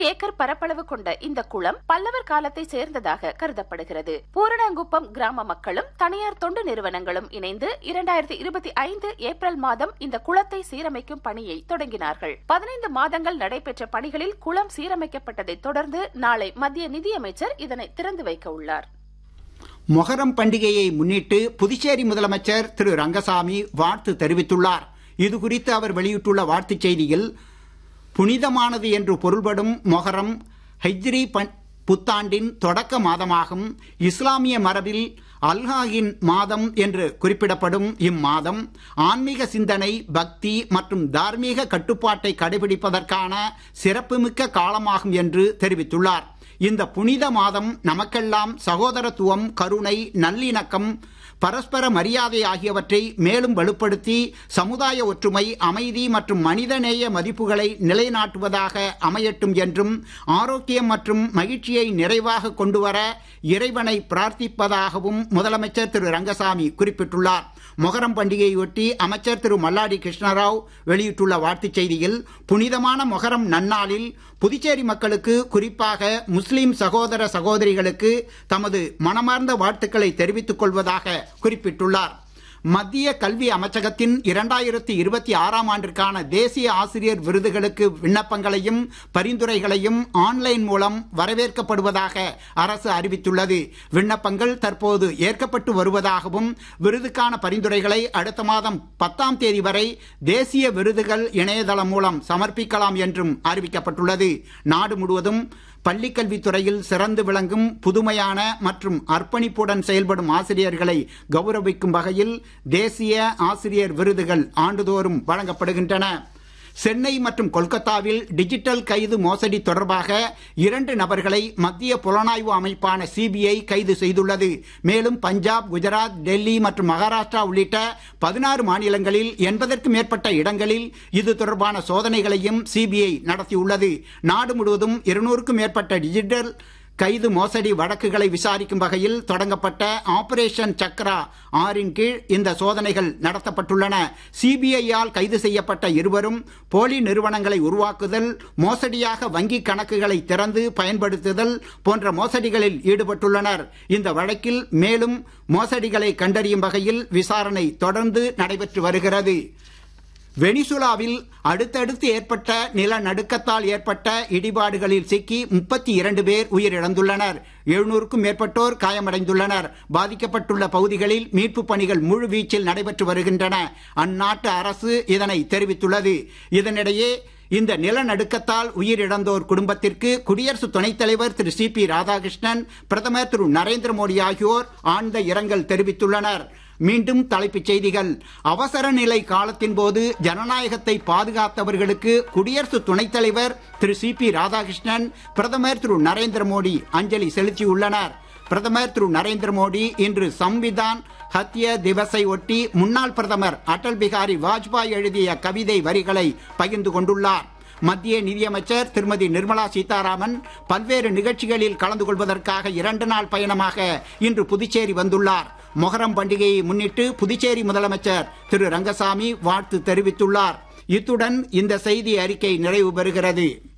acre பரப்பளவு கொண்ட இந்த குளம் பல்லவர் காலத்தை சேர்ந்ததாக கருதப்படுகிறது பூரணங்குப்பம் கிராம மக்களும் தனியார் தொண்டு நிறுவனங்களும் இணைந்து இரண்டாயிரத்தி இருபத்தி ஐந்து ஏப்ரல் மாதம் இந்த குளத்தை சீரமைக்கும் பணியை தொடங்கினார்கள் பதினைந்து மாதங்கள் நடைபெற்ற பணிகளில் குளம் சீரமைக்கப்பட்டதை தொடர்ந்து நாளை மத்திய நிதியமைச்சர் இதனை திறந்து வைக்க உள்ளார் மொஹரம் பண்டிகையை முன்னிட்டு புதுச்சேரி முதலமைச்சர் திரு ரங்கசாமி வாழ்த்து தெரிவித்துள்ளார் இதுகுறித்து அவர் வெளியிட்டுள்ள வாழ்த்துச் செய்தியில் புனிதமானது என்று பொருள்படும் மொஹரம் ஹைஜ்ரி புத்தாண்டின் தொடக்க மாதமாகும் இஸ்லாமிய மரபில் அல்ஹாகின் மாதம் என்று குறிப்பிடப்படும் இம்மாதம் ஆன்மீக சிந்தனை பக்தி மற்றும் தார்மீக கட்டுப்பாட்டை கடைபிடிப்பதற்கான சிறப்புமிக்க காலமாகும் என்று தெரிவித்துள்ளார் இந்த புனித மாதம் நமக்கெல்லாம் சகோதரத்துவம் கருணை நல்லிணக்கம் பரஸ்பர மரியாதை ஆகியவற்றை மேலும் வலுப்படுத்தி சமுதாய ஒற்றுமை அமைதி மற்றும் மனிதநேய மதிப்புகளை நிலைநாட்டுவதாக அமையட்டும் என்றும் ஆரோக்கியம் மற்றும் மகிழ்ச்சியை நிறைவாக கொண்டுவர இறைவனை பிரார்த்திப்பதாகவும் முதலமைச்சர் திரு ரங்கசாமி குறிப்பிட்டுள்ளார் மொகரம் பண்டிகையொட்டி அமைச்சர் திரு மல்லாடி கிருஷ்ணராவ் வெளியிட்டுள்ள வாழ்த்துச் செய்தியில் புனிதமான மொகரம் நன்னாளில் புதுச்சேரி மக்களுக்கு குறிப்பாக முஸ்லிம் சகோதர சகோதரிகளுக்கு தமது மனமார்ந்த வாழ்த்துக்களை தெரிவித்துக் கொள்வதாக குறிப்பிட்டுள்ளார் மத்திய கல்வி அமைச்சகத்தின் இரண்டாயிரத்தி இருபத்தி ஆறாம் ஆண்டிற்கான தேசிய ஆசிரியர் விருதுகளுக்கு விண்ணப்பங்களையும் பரிந்துரைகளையும் ஆன்லைன் மூலம் வரவேற்கப்படுவதாக அரசு அறிவித்துள்ளது விண்ணப்பங்கள் தற்போது ஏற்கப்பட்டு வருவதாகவும் விருதுக்கான பரிந்துரைகளை அடுத்த மாதம் பத்தாம் தேதி வரை தேசிய விருதுகள் இணையதளம் மூலம் சமர்ப்பிக்கலாம் என்றும் அறிவிக்கப்பட்டுள்ளது நாடு முழுவதும் பள்ளிக்கல்வித்துறையில் சிறந்து விளங்கும் புதுமையான மற்றும் அர்ப்பணிப்புடன் செயல்படும் ஆசிரியர்களை கௌரவிக்கும் வகையில் தேசிய ஆசிரியர் விருதுகள் ஆண்டுதோறும் வழங்கப்படுகின்றன சென்னை மற்றும் கொல்கத்தாவில் டிஜிட்டல் கைது மோசடி தொடர்பாக இரண்டு நபர்களை மத்திய புலனாய்வு அமைப்பான சிபிஐ கைது செய்துள்ளது மேலும் பஞ்சாப் குஜராத் டெல்லி மற்றும் மகாராஷ்டிரா உள்ளிட்ட பதினாறு மாநிலங்களில் எண்பதற்கும் மேற்பட்ட இடங்களில் இது தொடர்பான சோதனைகளையும் சிபிஐ நடத்தியுள்ளது நாடு முழுவதும் இருநூறுக்கும் மேற்பட்ட டிஜிட்டல் கைது மோசடி வழக்குகளை விசாரிக்கும் வகையில் தொடங்கப்பட்ட ஆபரேஷன் சக்ரா ஆறின் கீழ் இந்த சோதனைகள் நடத்தப்பட்டுள்ளன சிபிஐயால் கைது செய்யப்பட்ட இருவரும் போலி நிறுவனங்களை உருவாக்குதல் மோசடியாக வங்கி கணக்குகளை திறந்து பயன்படுத்துதல் போன்ற மோசடிகளில் ஈடுபட்டுள்ளனர் இந்த வழக்கில் மேலும் மோசடிகளை கண்டறியும் வகையில் விசாரணை தொடர்ந்து நடைபெற்று வருகிறது வெனிசுலாவில் அடுத்தடுத்து ஏற்பட்ட நிலநடுக்கத்தால் ஏற்பட்ட இடிபாடுகளில் சிக்கி முப்பத்தி இரண்டு பேர் உயிரிழந்துள்ளனர் எழுநூறுக்கும் மேற்பட்டோர் காயமடைந்துள்ளனர் பாதிக்கப்பட்டுள்ள பகுதிகளில் மீட்புப் பணிகள் முழு வீச்சில் நடைபெற்று வருகின்றன அந்நாட்டு அரசு இதனை தெரிவித்துள்ளது இதனிடையே இந்த நிலநடுக்கத்தால் உயிரிழந்தோர் குடும்பத்திற்கு குடியரசு துணைத் தலைவர் திரு சி பி ராதாகிருஷ்ணன் பிரதமர் திரு நரேந்திர மோடி ஆகியோர் ஆழ்ந்த இரங்கல் தெரிவித்துள்ளனர் மீண்டும் தலைப்புச் செய்திகள் அவசர நிலை காலத்தின் போது ஜனநாயகத்தை பாதுகாத்தவர்களுக்கு குடியரசு துணைத் தலைவர் திரு சி பி ராதாகிருஷ்ணன் பிரதமர் திரு நரேந்திர மோடி அஞ்சலி செலுத்தியுள்ளனர் பிரதமர் திரு நரேந்திர மோடி இன்று சம்விதான் ஹத்ய திவஸை ஒட்டி முன்னாள் பிரதமர் அடல் பிகாரி வாஜ்பாய் எழுதிய கவிதை வரிகளை பகிர்ந்து கொண்டுள்ளார் மத்திய நிதியமைச்சர் திருமதி நிர்மலா சீதாராமன் பல்வேறு நிகழ்ச்சிகளில் கலந்து கொள்வதற்காக இரண்டு நாள் பயணமாக இன்று புதுச்சேரி வந்துள்ளார் மொஹரம் பண்டிகையை முன்னிட்டு புதுச்சேரி முதலமைச்சர் திரு ரங்கசாமி வாழ்த்து தெரிவித்துள்ளார் இத்துடன் இந்த செய்தி அறிக்கை நிறைவு பெறுகிறது